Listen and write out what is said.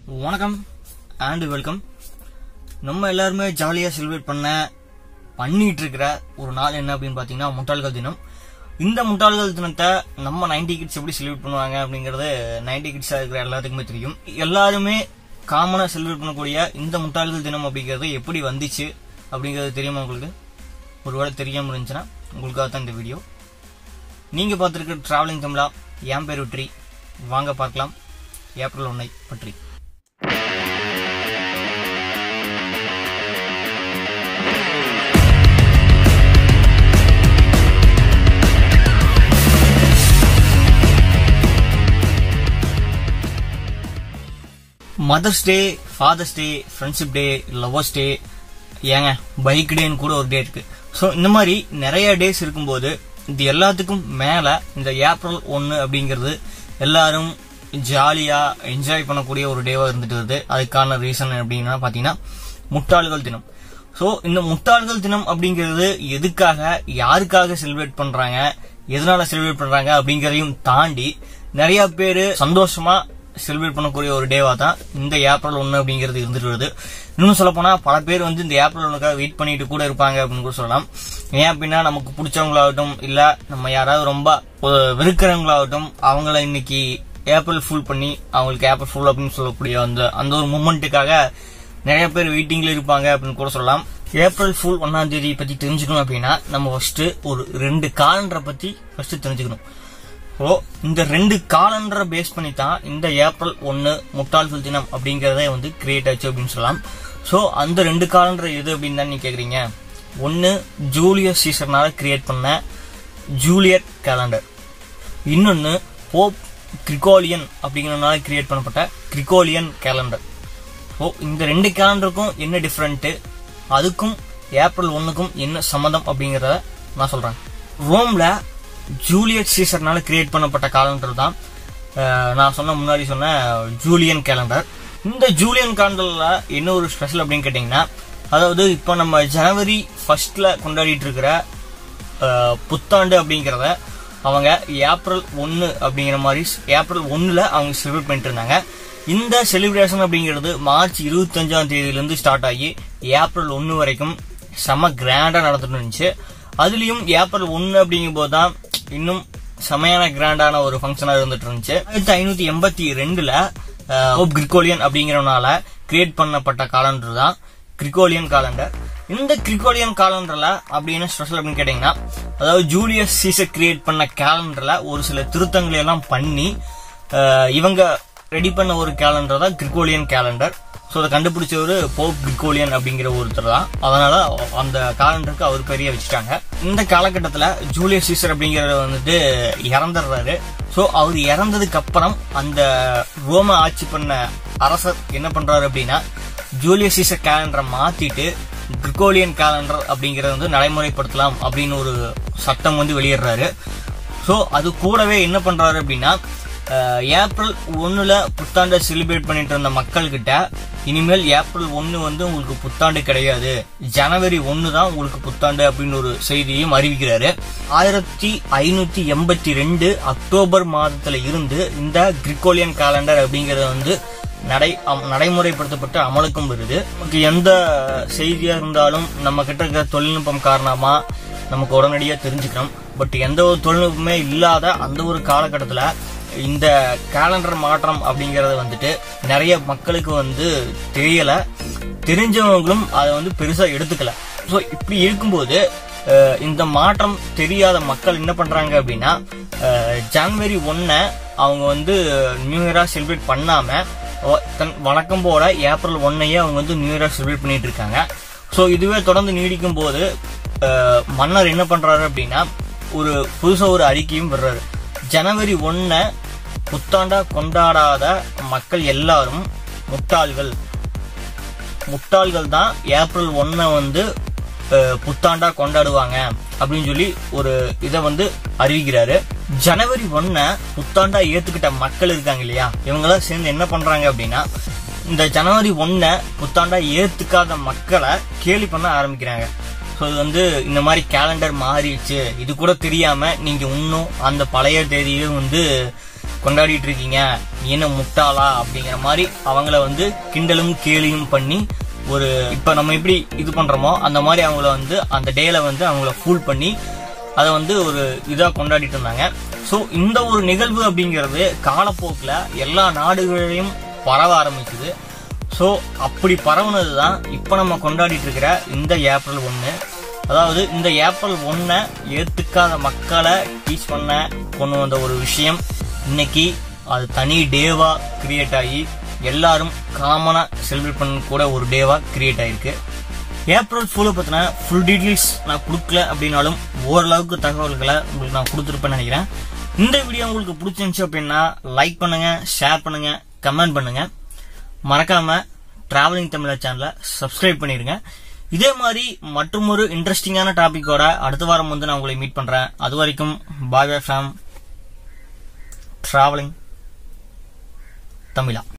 வணக்கம் and welcome நம்ம எல்லாருமே ஜாலியாக செலிப்ரேட் பண்ண பண்ணிட்டு இருக்கிற ஒரு நாள் என்ன அப்படின்னு பார்த்தீங்கன்னா முட்டாள்கள் தினம் இந்த முட்டாள்கள் தினத்தை நம்ம நைன்டி கிட்ஸ் எப்படி செலிப்ரேட் பண்ணுவாங்க அப்படிங்கறது நைன்டி கிட்ஸாக இருக்கிற எல்லாத்துக்குமே தெரியும் எல்லாருமே காமனாக செலிப்ரேட் பண்ணக்கூடிய இந்த முட்டாள்கள் தினம் அப்படிங்கிறது எப்படி வந்துச்சு அப்படிங்கிறது தெரியுமா உங்களுக்கு ஒருவேளை தெரியாமல் இருந்துச்சுன்னா உங்களுக்காக தான் இந்த வீடியோ நீங்க பார்த்துருக்க டிராவலிங் தமிழா என் பேர் வெற்றி வாங்க பார்க்கலாம் ஏப்ரல் ஒன்னை பற்றி mother's day father's day friendship day lovers day ஏங்க பைக் டேன்னு கூட ஒரு டே இருக்கு ஸோ இந்த மாதிரி நிறைய டேஸ் இருக்கும்போது இது எல்லாத்துக்கும் மேல இந்த ஏப்ரல் ஒன்று அப்படிங்கிறது எல்லாரும் ஜாலியா என்ஜாய் பண்ணக்கூடிய ஒரு டேவா இருந்துட்டு வருது அதுக்கான ரீசன் அப்படின்னா பாத்தீங்கன்னா முட்டாள்கள் தினம் ஸோ இந்த முட்டாள்கள் தினம் அப்படிங்கிறது எதுக்காக யாருக்காக செலிப்ரேட் பண்றாங்க எதனால செலிப்ரேட் பண்றாங்க அப்படிங்கறதையும் தாண்டி நிறைய பேர் சந்தோஷமா செலிப்ரேட் பண்ணக்கூடிய ஒரு டேவா தான் இந்த ஏப்ரல் ஒன்று அப்படிங்கிறது இருந்துட்டு வருது இன்னும் சொல்ல போனா பல பேர் வந்து இந்த ஏப்ரல் ஒன்றுக்காக வெயிட் பண்ணிட்டு கூட இருப்பாங்க அப்படின்னு கூட சொல்லலாம் ஏன் அப்படின்னா நமக்கு பிடிச்சவங்களாகட்டும் இல்ல நம்ம யாராவது ரொம்ப அஹ், வெறுக்கிறவங்களாகட்டும் அவங்கள இன்னைக்கு ஏப்ரல் ஃபுல் பண்ணி அவங்களுக்கு ஏப்ரல் ஃபுல் அப்படின்னு சொல்லக்கூடிய அந்த அந்த ஒரு மூமெண்ட்டுக்காக நிறைய பேர் வெயிட்டிங்ல இருப்பாங்க அப்படின்னு கூட சொல்லலாம் ஏப்ரல் ஃபுல் ஒன்னாம் தேதி பத்தி தெரிஞ்சுக்கணும் அப்படின்னா நம்ம ஃபர்ஸ்ட் ஒரு ரெண்டு காலண்டரை பத்தி ஃபர்ஸ்ட் தெரிஞ்சுக்கணும் ஓ இந்த ரெண்டு காலண்டரை பேஸ் பண்ணி தான் இந்த ஏப்ரல் ஒன்னு முட்டாள்கள் தினம் அப்படிங்கறதே வந்து கிரியேட் ஆச்சு அப்படின்னு சொல்லலாம் சோ அந்த ரெண்டு காலண்டர் எது அப்படின்னு தான் நீங்க கேக்குறீங்க ஒன்னு ஜூலியஸ் சீசர்னால கிரியேட் பண்ண ஜூலியட் கேலண்டர் இன்னொன்னு போப் கிரிகோலியன் அப்படிங்கறதுனால கிரியேட் பண்ணப்பட்ட கிரிகோலியன் கேலண்டர் ஸோ இந்த ரெண்டு கேலண்டருக்கும் என்ன டிஃப்ரெண்ட் அதுக்கும் ஏப்ரல் ஒன்னுக்கும் என்ன சம்மந்தம் அப்படிங்கறத நான் சொல்றேன் ரோம்ல ஜூலியட் சீசர்னால கிரியேட் பண்ணப்பட்ட காலண்டர் தான் அஹ், நான் சொன்ன முன்னாடி சொன்ன ஜூலியன் கேலண்டர் இந்த ஜூலியன் கேலண்டர்ல என்ன ஒரு ஸ்பெஷல் அப்படின்னு கேட்டீங்கன்னா அதாவது இப்போ நம்ம ஜனவரி ஃபர்ஸ்ட்ல கொண்டாடிட்டு இருக்கிற அஹ், புத்தாண்டு அப்படிங்கிறத அவங்க ஏப்ரல் ஒன்னு அப்படிங்கிற மாதிரி ஏப்ரல் ஒன்னுல அவங்க செலிப்ரேட் பண்ணிட்டு இருந்தாங்க இந்த செலிப்ரேஷன் அப்படிங்கிறது மார்ச் இருபத்தஞ்சாம் தேதியிலிருந்து ஸ்டார்ட் ஆகி ஏப்ரல் ஒன்னு வரைக்கும் செம கிராண்டா நடந்துட்டு இருந்துச்சு அதுலயும் ஏப்ரல் ஒன்னு அப்படிங்கும் போது தான் இன்னும் செமையான கிராண்டான ஒரு ஃபங்க்ஷனா இருந்துட்டு இருந்துச்சு ஆயிரத்தி ஐநூத்தி எண்பத்தி ரெண்டுல கிரிகோலியன் அப்படிங்கிறனால கிரியேட் பண்ணப்பட்ட காலண்டர் தான் கிரிகோலியன் காலண்டர் இந்த கிரிகோலியன் காலண்டர்ல அப்படி என்ன ஸ்பெஷல் அப்படின்னு கேட்டீங்கன்னா அதாவது ஜூலியஸ் சீசர் கிரியேட் பண்ண கேலண்டர்ல ஒரு சில திருத்தங்களை எல்லாம் பண்ணி அஹ், இவங்க ரெடி பண்ண ஒரு கேலண்டர் தான் கிரிகோலியன் கேலண்டர் ஸோ அதை கண்டுபிடிச்சவர் போப் கிரிகோலியன் அப்படிங்கிற ஒருத்தர் தான் அதனால அந்த காலண்டருக்கு அவர் பெரிய வச்சுட்டாங்க இந்த காலகட்டத்தில் ஜூலியஸ் சீசர் அப்படிங்கிறவர் வந்துட்டு இறந்துடுறாரு ஸோ அவர் இறந்ததுக்கு அப்புறம் அந்த ரோம ஆட்சி பண்ண அரசர் என்ன பண்றாரு அப்படின்னா ஜூலியஸ் சீசர் கேலண்டரை மாத்திட்டு கிரிகோலியன் கேலண்டர் அப்படிங்கறத வந்து நடைமுறைப்படுத்தலாம் அப்படின்னு ஒரு சட்டம் வந்து வெளியிடுறாரு ஸோ அது கூடவே என்ன பண்றாரு அப்படின்னா அஹ், ஏப்ரல் ஒன்னுல புத்தாண்டை செலிப்ரேட் பண்ணிட்டு இருந்த மக்கள் கிட்ட இனிமேல் ஏப்ரல் ஒன்னு வந்து உங்களுக்கு புத்தாண்டு கிடையாது ஜனவரி ஒன்னு தான் உங்களுக்கு புத்தாண்டு அப்படின்னு ஒரு செய்தியையும் அறிவிக்கிறாரு ஆயிரத்தி ஐநூத்தி எண்பத்தி ரெண்டு அக்டோபர் மாதத்துல இருந்து இந்த கிரிகோலியன் காலண்டர் அப்படிங்கறது வந்து நடை அம்- நடைமுறைப்படுத்தப்பட்டு அமலுக்கும் வருது நமக்கு எந்த செய்தியா இருந்தாலும் நம்ம கிட்ட இருக்கிற தொழில்நுட்பம் காரணமா நமக்கு உடனடியா தெரிஞ்சுக்கணும் பட் எந்த ஒரு தொழில்நுட்பமே இல்லாத அந்த ஒரு காலகட்டத்துல இந்த கேலண்டர் மாற்றம் அப்படிங்கறது வந்துட்டு நிறைய மக்களுக்கு வந்து தெரியல தெரிஞ்சவங்களும் அதை வந்து பெருசா எடுத்துக்கல ஸோ இப்படி இருக்கும்போது அஹ், இந்த மாற்றம் தெரியாத மக்கள் என்ன பண்றாங்க அப்படின்னா அஹ், ஜனவரி ஒன்ன அவங்க வந்து நியூ இயரா செலிப்ரேட் பண்ணாம வ- தன் வழக்கம் போல ஏப்ரல் ஒன்னையே அவங்க வந்து நியூ இயரா செலிப்ரேட் பண்ணிட்டு இருக்காங்க ஸோ இதுவே தொடர்ந்து நீடிக்கும் போது அஹ், மன்னர் என்ன பண்றாரு அப்படின்னா ஒரு புதுசா ஒரு அறிக்கையும் விடுறாரு ஜனவரி ஒன்ன புத்தாண்டா கொண்டாடாத மக்கள் எல்லாரும் முட்டாள்கள் முட்டாள்கள் தான் ஏப்ரல் ஒன்ன வந்து அஹ், புத்தாண்டா கொண்டாடுவாங்க அப்படின்னு சொல்லி ஒரு இதை வந்து அறிவிக்கிறாரு ஜனவரி ஒன்ன புத்தாண்டா ஏத்துக்கிட்ட மக்கள் இருக்காங்க இல்லையா இவங்கெல்லாம் சேர்ந்து என்ன பண்றாங்க அப்படின்னா இந்த ஜனவரி ஒன்ன புத்தாண்டா ஏத்துக்காத மக்களை கேலி பண்ண ஆரம்பிக்கிறாங்க ஸோ இது வந்து இந்த மாதிரி கேலண்டர் மாறிடுச்சு இது கூட தெரியாம நீங்க இன்னும் அந்த பழைய தேதியை வந்து கொண்டாடிட்டு இருக்கீங்க நீ என்ன முட்டாளா அப்படிங்கிற மாதிரி அவங்கள வந்து கிண்டலும் கேலியும் பண்ணி ஒரு இப்ப நம்ம எப்படி இது பண்றோமோ அந்த மாதிரி அவங்கள வந்து அந்த டேல வந்து அவங்கள ஃபூல் பண்ணி அதை வந்து ஒரு இதா கொண்டாடிட்டு இருந்தாங்க ஸோ இந்த ஒரு நிகழ்வு அப்படிங்கிறது காலப்போக்கில் எல்லா நாடுகளிலும் பரவ ஆரம்பிக்குது ஸோ அப்படி பரவுனது தான் இப்போ நம்ம கொண்டாடிட்டு இருக்கிற இந்த ஏப்ரல் ஒன்று அதாவது இந்த ஏப்ரல் ஒன்றை ஏற்றுக்காத மக்களை டீச் பண்ண கொண்டு வந்த ஒரு விஷயம் இன்னைக்கு அது தனி டேவா கிரியேட் ஆகி எல்லாரும் காமனா செலிப்ரேட் பண்ண கூட ஒரு டேவா கிரியேட் ஆயிருக்கு ஏப்ரல் ஃபுல்லை பத்தின ஃபுல் டீட்டெயில்ஸ் நான் கொடுக்கல அப்படின்னாலும் ஓரளவுக்கு தகவல்களை உங்களுக்கு நான் கொடுத்துருப்பேன்னு நினைக்கிறேன் இந்த வீடியோ உங்களுக்கு பிடிச்சிருந்துச்சு அப்படின்னா லைக் பண்ணுங்க ஷேர் பண்ணுங்க கமெண்ட் பண்ணுங்க மறக்காம டிராவலிங் தமிழர் சேனலை சப்ஸ்கிரைப் பண்ணிருங்க இதே மாதிரி மற்றும் ஒரு இன்ட்ரெஸ்டிங்கான டாபிக்கோட அடுத்த வாரம் வந்து நான் உங்களை மீட் பண்றேன் அது வரைக்கும் பாய் பாய் ஃப்ரம் டிராவலிங் தமிழா